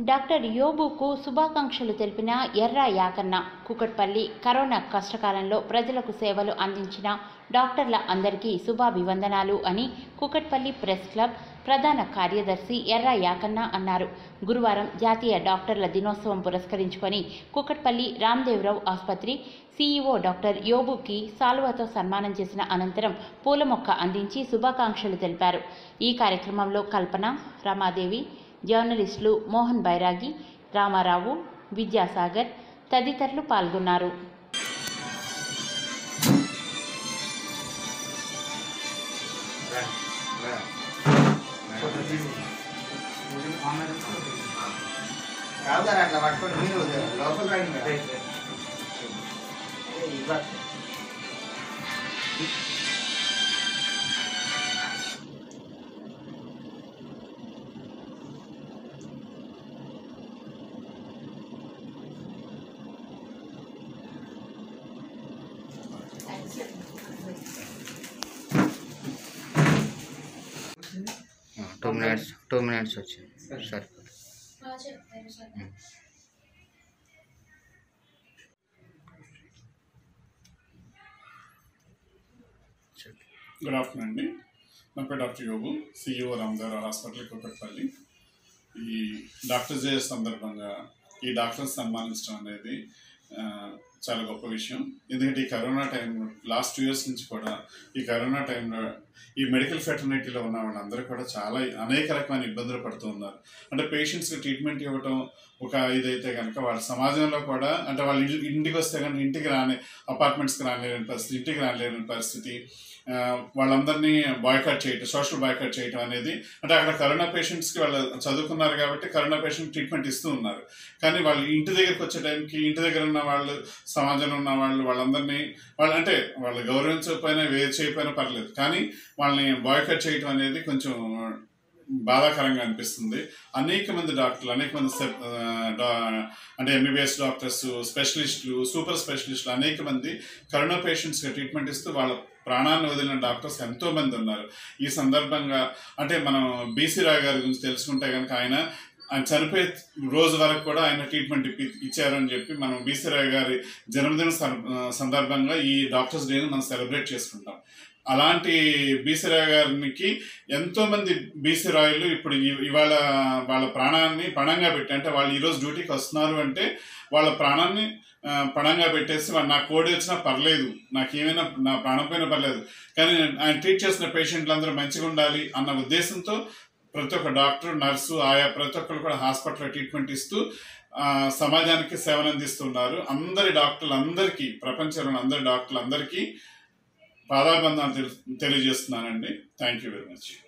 Doctor యోబుకు శుభాకాంక్షలు తెలిపిన ఎర్ర యాకన్న కుకట్పల్లి కరోనా కష్టకాలంలో ప్రజలకు సేవలు అందించిన డాక్టర్ల అందరికీ శుభాభివందనాలు అని కుకట్పల్లి ప్రెస్ క్లబ్ ప్రధాన కార్యదర్శి ఎర్ర యాకన్న అన్నారు గురువారం జాతీయ డాక్టర్ల దినోత్సవం పురస్కరించుకొని కుకట్పల్లి రామ్దేవరావు ఆసుపత్రి సీఈఓ డాక్టర్ యోబుకి సాల్వాతో సన్మానం చేసిన అనంతరం పూల మొక్క అందించి శుభాకాంక్షలు తెలిపారు ఈ కార్యక్రమంలో కల్పన రమాదేవి జర్నలిస్టులు మోహన్ బైరాగి రామారావు విద్యాసాగర్ తదితరులు పాల్గొన్నారు కాదు సార్ అట్లా పట్టుకొని మీరు లోపల రండి మీరు. టూ మినిట్స్ టూ మినిట్స్ వచ్చింది సరే గుడ్ ఆఫ్టర్నూన్ అండి నా పేరు డాక్టర్ యోగు సిఇఓ రామదేవరావు హాస్పిటల్ కుక్కట్పల్లి ఈ డాక్టర్స్ డే సందర్భంగా ఈ డాక్టర్స్ సన్మానించడం అనేది ఆ, చాలా గొప్ప విషయం ఎందుకంటే ఈ corona time last two years నుంచి కూడా ఈ కరోనా టైంలో ఈ మెడికల్ ఫెటర్నిటీలో ఉన్న వాళ్ళందరూ కూడా చాలా అనేక రకమైన ఇబ్బందులు పడుతూ ఉన్నారు అంటే పేషెంట్స్కి ట్రీట్మెంట్ ఇవ్వటం ఒక ఇదైతే కనుక వాళ్ళ సమాజంలో కూడా అంటే వాళ్ళ ఇంటి ఇంటికి వస్తే కనుక ఇంటికి రాని అపార్ట్మెంట్స్కి రాలేని పరిస్థితి ఇంటికి రాలేని పరిస్థితి ఆ, వాళ్ళందరినీ బాయ్కాట్ చేయటం సోషల్ బాయ్కాట్ చేయటం అనేది అంటే అక్కడ కరోనా పేషెంట్స్కి వాళ్ళు చదువుకున్నారు కాబట్టి కరోనా పేషెంట్ ట్రీట్మెంట్ ఇస్తూ ఉన్నారు కానీ వాళ్ళు ఇంటి దగ్గరికి వచ్చే టైంకి ఇంటి దగ్గర ఉన్న వాళ్ళు సమాజంలో ఉన్న వాళ్ళు వాళ్ళందరినీ వాళ్ళు అంటే వాళ్ళు గౌరవించకపోయినా వేరు చేయకపోయినా పర్లేదు కానీ వాళ్ళని బాయ్కట్ చేయటం అనేది కొంచెం బాధాకరంగా అనిపిస్తుంది అనేక మంది డాక్టర్లు అనేక మంది సెప్- ఆ, డా- అంటే ఎంబీబీఎస్ డాక్టర్స్ స్పెషలిస్టులు సూపర్ స్పెషలిస్టులు అనేక మంది కరోనా పేషెంట్స్కి ట్రీట్మెంట్ ఇస్తూ వాళ్ళ ప్రాణాన్ని వదిలిన డాక్టర్స్ ఎంతో మంది ఉన్నారు ఈ సందర్భంగా అంటే మనం బీసీ రావు గారి గురించి తెలుసుకుంటే కనుక ఆయన ఆయన చనిపోయే రోజు వరకు కూడా ఆయన ట్రీట్మెంట్ ఇప్పి ఇచ్చారని చెప్పి మనం బీసీ రావు గారి జన్మదిన సం- సందర్భంగా ఈ డాక్టర్స్ డేని మనం సెలబ్రేట్ చేసుకుంటాం అలాంటి బీసీ రావు గారికి ఎంతో మంది బీసీ రాయులు ఇప్పుడు ఇ- ఇవాళ వాళ్ళ ప్రాణాన్ని పణంగా పెట్టి అంటే వాళ్ళు ఈరోజు డ్యూటీకి వస్తున్నారు అంటే వాళ్ళ ప్రాణాన్ని ఆ, పణంగా పెట్టేసి వాళ్ళు నా కోడి వచ్చినా పర్లేదు నాకేమైనా నా ప్రాణం పైన పర్లేదు కానీ ఆయన ట్రీట్ చేసిన పేషెంట్లు అందరూ మంచిగా ఉండాలి అన్న ఉద్దేశంతో ప్రతి ఒక్క డాక్టర్ నర్సు ఆయా ప్రతి ఒక్కరు కూడా హాస్పిటల్లో ట్రీట్మెంట్ ఇస్తూ ఆ, సమాజానికి సేవలు అందిస్తున్నారు అందరి డాక్టర్లు అందరికీ ప్రపంచంలో అందరి డాక్టర్లు అందరికీ పాదాబంధాలు తెలి తెలియజేస్తున్నానండి థ్యాంక్ యూ వెరీ మచ్